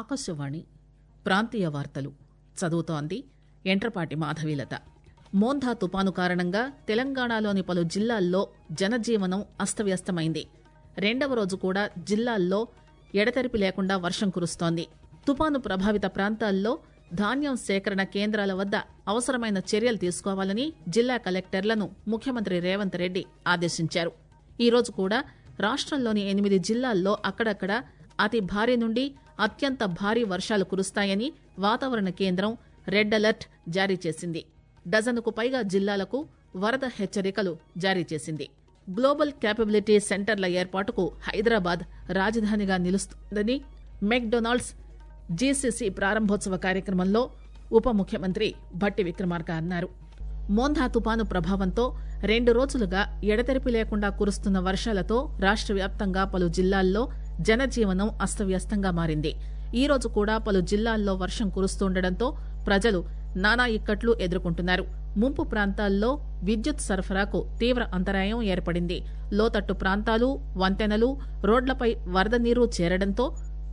ఆకాశవాణి ప్రాంతీయ వార్తలు చదువుతోంది ఎంట్రపాటి మాధవీలత మోంధా తుపాను కారణంగా తెలంగాణలోని పలు జిల్లాల్లో జనజీవనం అస్తవ్యస్తమైంది రెండవ రోజు కూడా జిల్లాల్లో ఎడతెరిపి లేకుండా వర్షం కురుస్తోంది తుపాను ప్రభావిత ప్రాంతాల్లో ధాన్యం సేకరణ కేంద్రాల వద్ద అవసరమైన చర్యలు తీసుకోవాలని జిల్లా కలెక్టర్లను ముఖ్యమంత్రి రేవంత్ రెడ్డి ఆదేశించారు ఈ రోజు కూడా రాష్టంలోని ఎనిమిది జిల్లాల్లో అక్కడక్కడ అతి భారీ నుండి అత్యంత భారీ వర్షాలు కురుస్తాయని వాతావరణ కేంద్రం రెడ్ అలర్ట్ జారీ చేసింది డజనుకు పైగా జిల్లాలకు వరద హెచ్చరికలు జారీ చేసింది గ్లోబల్ క్యాపబిలిటీ సెంటర్ల ఏర్పాటుకు హైదరాబాద్ రాజధానిగా నిలుస్తుందని మెక్డొనాల్డ్స్ జీసీసీ ప్రారంభోత్సవ కార్యక్రమంలో ఉప ముఖ్యమంత్రి భట్టి విక్రమార్క అన్నారు మోంధా తుపాను ప్రభావంతో రెండు రోజులుగా ఎడతెరిపి లేకుండా కురుస్తున్న వర్షాలతో రాష్ట్ర వ్యాప్తంగా పలు జిల్లాల్లో జనజీవనం అస్తవ్యస్తంగా మారింది ఈ రోజు కూడా పలు జిల్లాల్లో వర్షం కురుస్తుండటంతో ప్రజలు నానా ఇక్కట్లు ఎదుర్కొంటున్నారు ముంపు ప్రాంతాల్లో విద్యుత్ సరఫరాకు తీవ్ర అంతరాయం ఏర్పడింది లోతట్టు ప్రాంతాలు వంతెనలు రోడ్లపై వరద నీరు చేరడంతో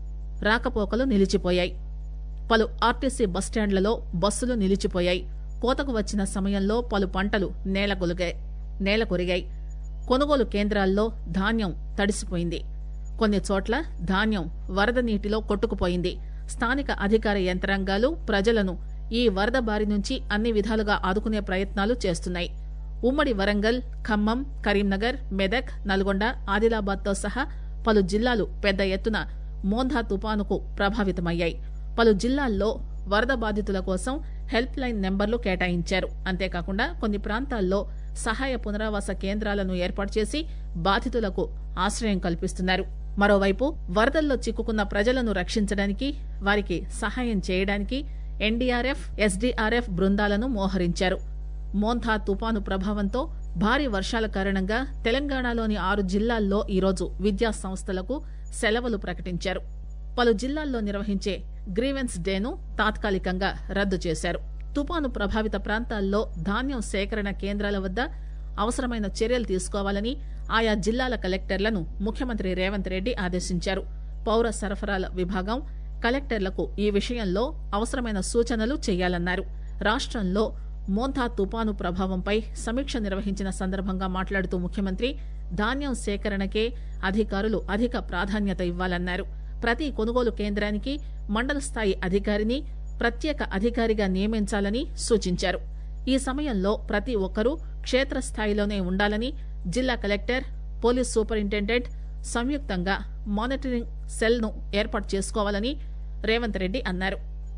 రాకపోకలు నిలిచిపోయాయి పలు ఆర్టీసీ బస్టాండ్లలో బస్సులు నిలిచిపోయాయి కోతకు వచ్చిన సమయంలో పలు పంటలు నేలకొలిగాయి నేలకొరిగాయి కొనుగోలు కేంద్రాల్లో ధాన్యం తడిసిపోయింది కొన్ని చోట్ల ధాన్యం వరద నీటిలో కొట్టుకుపోయింది స్థానిక అధికార యంత్రాంగాలు ప్రజలను ఈ వరద బారి నుంచి అన్ని విధాలుగా ఆదుకునే ప్రయత్నాలు చేస్తున్నాయి ఉమ్మడి వరంగల్ ఖమ్మం కరీంనగర్ మెదక్ నల్గొండ ఆదిలాబాద్తో సహా పలు జిల్లాలు పెద్ద ఎత్తున మోంధా తుపానుకు ప్రభావితమయ్యాయి పలు జిల్లాల్లో వరద బాధితుల కోసం హెల్ప్ లైన్ నెంబర్లు కేటాయించారు అంతేకాకుండా కొన్ని ప్రాంతాల్లో సహాయ పునరావాస కేంద్రాలను ఏర్పాటు చేసి బాధితులకు ఆశ్రయం కల్పిస్తున్నారు మరోవైపు వరదల్లో చిక్కుకున్న ప్రజలను రక్షించడానికి వారికి సహాయం చేయడానికి ఎన్డీఆర్ఎఫ్ ఎస్డీఆర్ఎఫ్ బృందాలను మోహరించారు మోంథా తుపాను ప్రభావంతో భారీ వర్షాల కారణంగా తెలంగాణలోని ఆరు జిల్లాల్లో ఈరోజు విద్యా సంస్థలకు సెలవులు ప్రకటించారు పలు జిల్లాల్లో నిర్వహించే గ్రీవెన్స్ డేను తాత్కాలికంగా రద్దు చేశారు తుపాను ప్రభావిత ప్రాంతాల్లో ధాన్యం సేకరణ కేంద్రాల వద్ద అవసరమైన చర్యలు తీసుకోవాలని ఆయా జిల్లాల కలెక్టర్లను ముఖ్యమంత్రి రేవంత్ రెడ్డి ఆదేశించారు పౌర సరఫరాల విభాగం కలెక్టర్లకు ఈ విషయంలో అవసరమైన సూచనలు చేయాలన్నారు రాష్టంలో మోంథా తుపాను ప్రభావంపై సమీక్ష నిర్వహించిన సందర్భంగా మాట్లాడుతూ ముఖ్యమంత్రి ధాన్యం సేకరణకే అధికారులు అధిక ప్రాధాన్యత ఇవ్వాలన్నారు ప్రతి కొనుగోలు కేంద్రానికి మండల స్థాయి అధికారిని ప్రత్యేక అధికారిగా నియమించాలని సూచించారు ఈ సమయంలో ప్రతి ఒక్కరూ క్షేత్రస్థాయిలోనే ఉండాలని జిల్లా కలెక్టర్ పోలీస్ సూపరింటెండెంట్ సంయుక్తంగా మానిటరింగ్ సెల్ ను ఏర్పాటు చేసుకోవాలని రేవంత్ రెడ్డి అన్నారు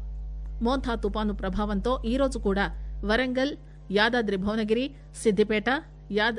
మోంథా తుపాను ప్రభావంతో ఈ రోజు కూడా వరంగల్ యాదాద్రి భువనగిరి సిద్దిపేట యాద్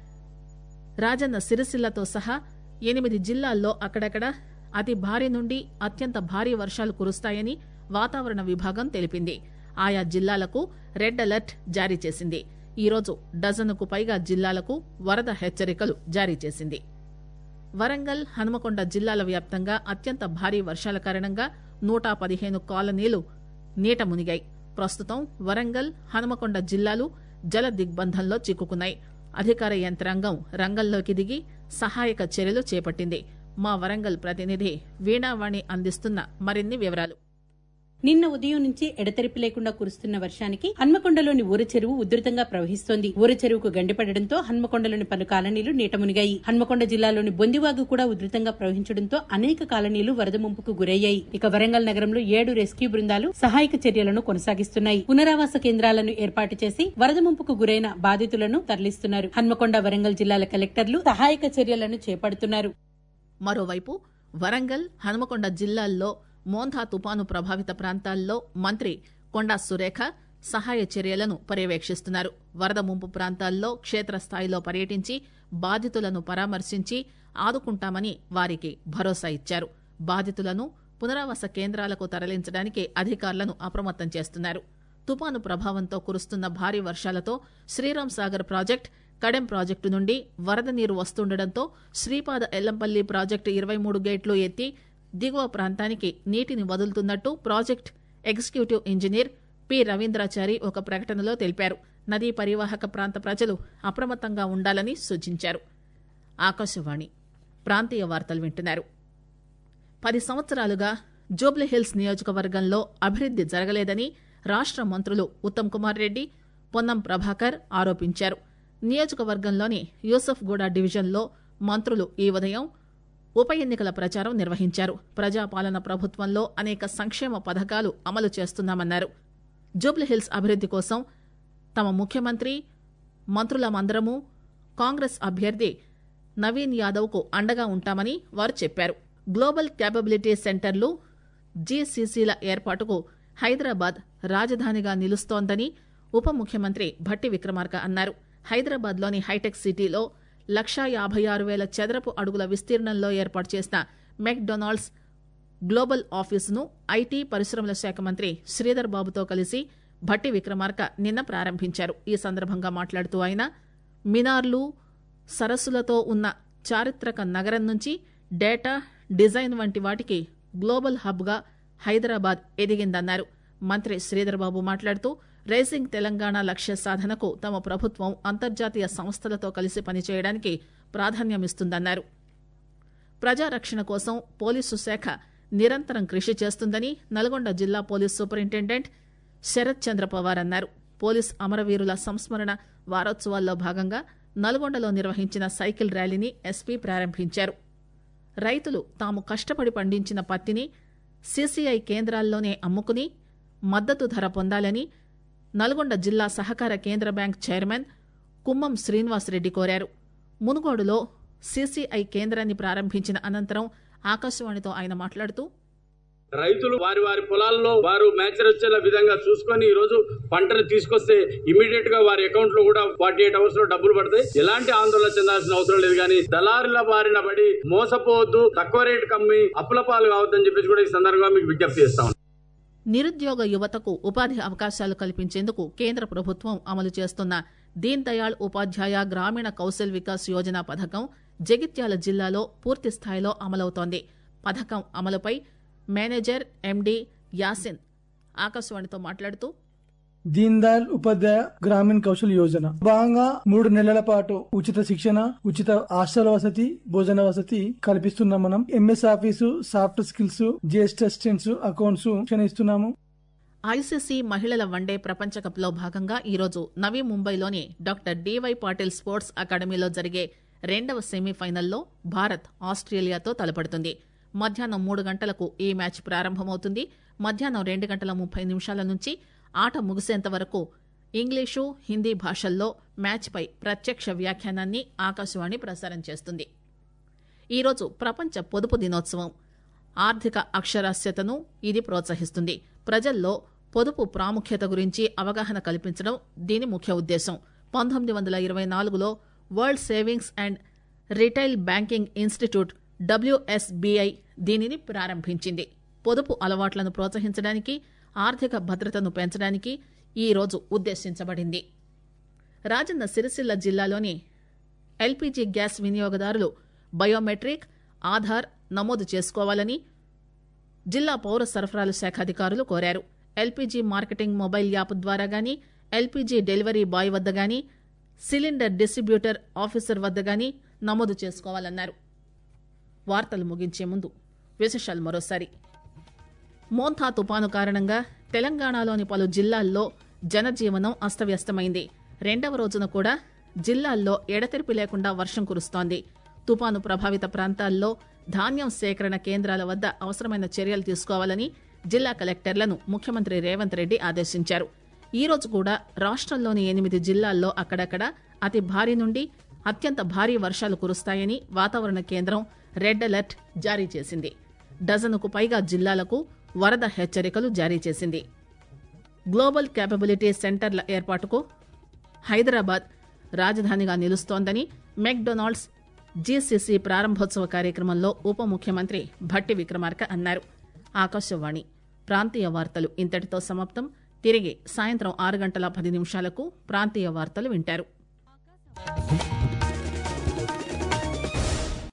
రాజన్న సిరిసిల్లతో సహా ఎనిమిది జిల్లాల్లో అక్కడక్కడ అతి భారీ నుండి అత్యంత భారీ వర్షాలు కురుస్తాయని వాతావరణ విభాగం తెలిపింది ఆయా జిల్లాలకు రెడ్ అలర్ట్ జారీ చేసింది ఈరోజు డజనుకు పైగా జిల్లాలకు వరద హెచ్చరికలు జారీ చేసింది వరంగల్ హనుమకొండ జిల్లాల వ్యాప్తంగా అత్యంత భారీ వర్షాల కారణంగా నూట పదిహేను కాలనీలు నీట మునిగాయి ప్రస్తుతం వరంగల్ హనుమకొండ జిల్లాలు జల దిగ్బంధంలో చిక్కుకున్నాయి అధికార యంత్రాంగం రంగంలోకి దిగి సహాయక చర్యలు చేపట్టింది మా వరంగల్ ప్రతినిధి వీణావాణి అందిస్తున్న మరిన్ని వివరాలు నిన్న ఉదయం నుంచి ఎడతెరిపి లేకుండా కురుస్తున్న వర్షానికి హన్మకొండలోని ఊర చెరువు ఉధృతంగా ప్రవహిస్తోంది ఊర చెరువుకు గండిపడడంతో హన్మకొండలోని పలు కాలనీలు నీట మునిగాయి హన్మకొండ జిల్లాలోని బొందివాగు కూడా ఉధృతంగా ప్రవహించడంతో అనేక కాలనీలు వరద ముంపుకు గురయ్యాయి ఇక వరంగల్ నగరంలో ఏడు రెస్క్యూ బృందాలు సహాయక చర్యలను కొనసాగిస్తున్నాయి పునరావాస కేంద్రాలను ఏర్పాటు చేసి వరద ముంపుకు గురైన బాధితులను తరలిస్తున్నారు హన్మకొండ వరంగల్ జిల్లాల కలెక్టర్లు సహాయక చర్యలను చేపడుతున్నారు మరోవైపు వరంగల్ హనుమకొండ జిల్లాల్లో మోంధా తుపాను ప్రభావిత ప్రాంతాల్లో మంత్రి కొండా సురేఖ సహాయ చర్యలను పర్యవేక్షిస్తున్నారు వరద ముంపు ప్రాంతాల్లో క్షేత్రస్థాయిలో పర్యటించి బాధితులను పరామర్శించి ఆదుకుంటామని వారికి భరోసా ఇచ్చారు బాధితులను పునరావాస కేంద్రాలకు తరలించడానికి అధికారులను అప్రమత్తం చేస్తున్నారు తుపాను ప్రభావంతో కురుస్తున్న భారీ వర్షాలతో శ్రీరామ్ సాగర్ ప్రాజెక్టు కడెం ప్రాజెక్టు నుండి వరద నీరు వస్తుండటంతో శ్రీపాద ఎల్లంపల్లి ప్రాజెక్టు ఇరవై మూడు గేట్లు ఎత్తి దిగువ ప్రాంతానికి నీటిని వదులుతున్నట్టు project executive engineer P Ravindrachari ఒక ప్రకటనలో తెలిపారు నదీ పరివాహక ప్రాంత ప్రజలు అప్రమత్తంగా ఉండాలని సూచించారు ఆకాశవాణి ప్రాంతీయ వార్తలు వింటున్నారు పది సంవత్సరాలుగా జూబ్లీహిల్స్ నియోజకవర్గంలో అభివృద్ది జరగలేదని రాష్ట మంత్రులు ఉత్తమ్ కుమార్ రెడ్డి పొన్నం ప్రభాకర్ ఆరోపించారు నియోజకవర్గంలోని యూసఫ్గూడ డివిజన్లో మంత్రులు ఈ ఉదయం ఉప ఎన్నికల ప్రచారం నిర్వహించారు ప్రజాపాలన ప్రభుత్వంలో అనేక సంక్షేమ పథకాలు అమలు చేస్తున్నామన్నారు జూబ్లీహిల్స్ అభివృద్ది కోసం తమ ముఖ్యమంత్రి మంత్రులమందరము కాంగ్రెస్ అభ్యర్థి నవీన్ యాదవ్ కు అండగా ఉంటామని వారు చెప్పారు గ్లోబల్ క్యాపబిలిటీ సెంటర్లు జీసీసీల ఏర్పాటుకు హైదరాబాద్ రాజధానిగా నిలుస్తోందని ఉప ముఖ్యమంత్రి భట్టి విక్రమార్క అన్నారు హైదరాబాద్ లోని హైటెక్ సిటీలో లక్షా యాభై ఆరు వేల చదరపు అడుగుల విస్తీర్ణంలో ఏర్పాటు చేసిన మెక్డొనాల్డ్స్ గ్లోబల్ ఆఫీసును ఐటీ పరిశ్రమల శాఖ మంత్రి శ్రీధర్ బాబుతో కలిసి భట్టి విక్రమార్క నిన్న ప్రారంభించారు ఈ సందర్భంగా మాట్లాడుతూ ఆయన మినార్లు సరస్సులతో ఉన్న చారిత్రక నగరం నుంచి డేటా డిజైన్ వంటి వాటికి గ్లోబల్ హబ్గా హైదరాబాద్ ఎదిగిందన్నారు మంత్రి శ్రీధర్బాబు మాట్లాడుతూ రైజింగ్ తెలంగాణ లక్ష్య సాధనకు తమ ప్రభుత్వం అంతర్జాతీయ సంస్థలతో కలిసి పనిచేయడానికి ప్రాధాన్యమిస్తుందన్నారు ప్రజారక్షణ కోసం పోలీసు శాఖ నిరంతరం కృషి చేస్తుందని నల్గొండ జిల్లా పోలీస్ సూపరింటెండెంట్ శరత్ చంద్ర పవార్ అన్నారు పోలీస్ అమరవీరుల సంస్మరణ వారోత్సవాల్లో భాగంగా నల్గొండలో నిర్వహించిన సైకిల్ ర్యాలీని ఎస్పీ ప్రారంభించారు రైతులు తాము కష్టపడి పండించిన పత్తిని సీసీఐ కేంద్రాల్లోనే అమ్ముకుని మద్దతు ధర పొందాలని నల్గొండ జిల్లా సహకార కేంద్ర బ్యాంక్ చైర్మన్ కుమ్మం శ్రీనివాసరెడ్డి కోరారు మునుగోడులో సీసీఐ కేంద్రాన్ని ప్రారంభించిన అనంతరం ఆకాశవాణితో ఆయన మాట్లాడుతూ రైతులు వారి వారి పొలాల్లో వారు మ్యాచర్ వచ్చేలా విధంగా చూసుకొని ఈ రోజు పంటను తీసుకొస్తే ఇమీడియట్ గా వారి అకౌంట్ లో కూడా ఫార్టీ ఎయిట్ అవర్స్ లో డబ్బులు పడతాయి ఎలాంటి ఆందోళన చెందాల్సిన అవసరం లేదు కానీ దళారుల బారిన పడి మోసపోవద్దు తక్కువ రేటు కమ్మి అప్పుల పాలు కావద్దని చెప్పేసి కూడా ఈ సందర్భంగా మీకు విజ్ఞప్తి చేస్తాం నిరుద్యోగ యువతకు ఉపాధి అవకాశాలు కల్పించేందుకు కేంద్ర ప్రభుత్వం అమలు చేస్తున్న దీన్ దయాళ్ ఉపాధ్యాయ గ్రామీణ కౌశల్ వికాస్ యోజన పథకం జగిత్యాల జిల్లాలో పూర్తి స్థాయిలో అమలవుతోంది పథకం అమలుపై మేనేజర్ ఎండీ యాసిన్ ఆకాశవాణితో మాట్లాడుతూ దీన్ దయాల్ ఉపాధ్యాయ గ్రామీణ కౌశల్ యోజన భాగంగా మూడు నెలల పాటు ఉచిత శిక్షణ ఉచిత హాస్టల్ వసతి భోజన వసతి కల్పిస్తున్నాం మనం M S office soft skills G S T assistants accounts శిక్షణ ఇస్తున్నాము ఐసీసీ మహిళల వన్డే ప్రపంచ కప్ లో భాగంగా ఈరోజు నవీ ముంబైలోని డాక్టర్ డివై పాటిల్ స్పోర్ట్స్ అకాడమీలో జరిగే రెండవ సెమీఫైనల్లో భారత్ ఆస్ట్రేలియాతో తలపడుతుంది మధ్యాహ్నం మూడు గంటలకు ఈ మ్యాచ్ ప్రారంభమవుతుంది మధ్యాహ్నం రెండు గంటల ముప్పై నిమిషాల నుంచి ఆట ముగిసేంత వరకు ఇంగ్లీషు హిందీ భాషల్లో మ్యాచ్పై ప్రత్యక్ష వ్యాఖ్యానాన్ని ఆకాశవాణి ప్రసారం చేస్తుంది ఈరోజు ప్రపంచ పొదుపు దినోత్సవం ఆర్థిక అక్షరాస్యతను ఇది ప్రోత్సహిస్తుంది ప్రజల్లో పొదుపు ప్రాముఖ్యత గురించి అవగాహన కల్పించడం దీని ముఖ్య ఉద్దేశం పంతొమ్మిది వందల ఇరవై నాలుగులో world savings and retail banking institute W S B I దీనిని ప్రారంభించింది పొదుపు అలవాట్లను ప్రోత్సహించడానికి ఆర్థిక భద్రతను పెంచడానికి ఈ రోజు ఉద్దేశించబడింది రాజన్న సిరిసిల్ల జిల్లాలోని ఎల్పీజీ గ్యాస్ వినియోగదారులు బయోమెట్రిక్ ఆధార్ నమోదు చేసుకోవాలని జిల్లా పౌర సరఫరాల శాఖ అధికారులు కోరారు ఎల్పీజీ మార్కెటింగ్ మొబైల్ యాప్ ద్వారా గానీ ఎల్పీజీ డెలివరీ బాయ్ వద్ద గానీ సిలిండర్ డిస్ట్రిబ్యూటర్ ఆఫీసర్ వద్ద గానీ నమోదు చేసుకోవాలన్నారు వార్తలు ముగించే ముందు విశేషాలు మరోసారి మోంథా తుపాను కారణంగా తెలంగాణలోని పలు జిల్లాల్లో జనజీవనం అస్తవ్యస్తమైంది రెండవ రోజున కూడా జిల్లాల్లో ఎడతెరిపి లేకుండా వర్షం కురుస్తోంది తుపాను ప్రభావిత ప్రాంతాల్లో ధాన్యం సేకరణ కేంద్రాల వద్ద అవసరమైన చర్యలు తీసుకోవాలని జిల్లా కలెక్టర్లను ముఖ్యమంత్రి రేవంత్ రెడ్డి ఆదేశించారు ఈ రోజు కూడా రాష్ట్రంలోని ఎనిమిది జిల్లాల్లో అక్కడక్కడ అతి భారీ నుండి అత్యంత భారీ వర్షాలు కురుస్తాయని వాతావరణ కేంద్రం రెడ్ అలర్ట్ జారీ చేసింది డజనుకు పైగా జిల్లాలకు వరద హెచ్చరికలు జారీ చేసింది గ్లోబల్ క్యాపబిలిటీ సెంటర్ల ఏర్పాటుకు హైదరాబాద్ రాజధానిగా నిలుస్తోందని మెక్డొనాల్డ్స్ జీసీసీ ప్రారంభోత్సవ కార్యక్రమంలో ఉప ముఖ్యమంత్రి భట్టి విక్రమార్క అన్నారు ఆకాశవాణి ప్రాంతీయ వార్తలు ఇంతటితో సమాప్తం తిరిగి సాయంత్రం ఆరు గంటల పది నిమిషాలకు ప్రాంతీయ వార్తలు వింటారు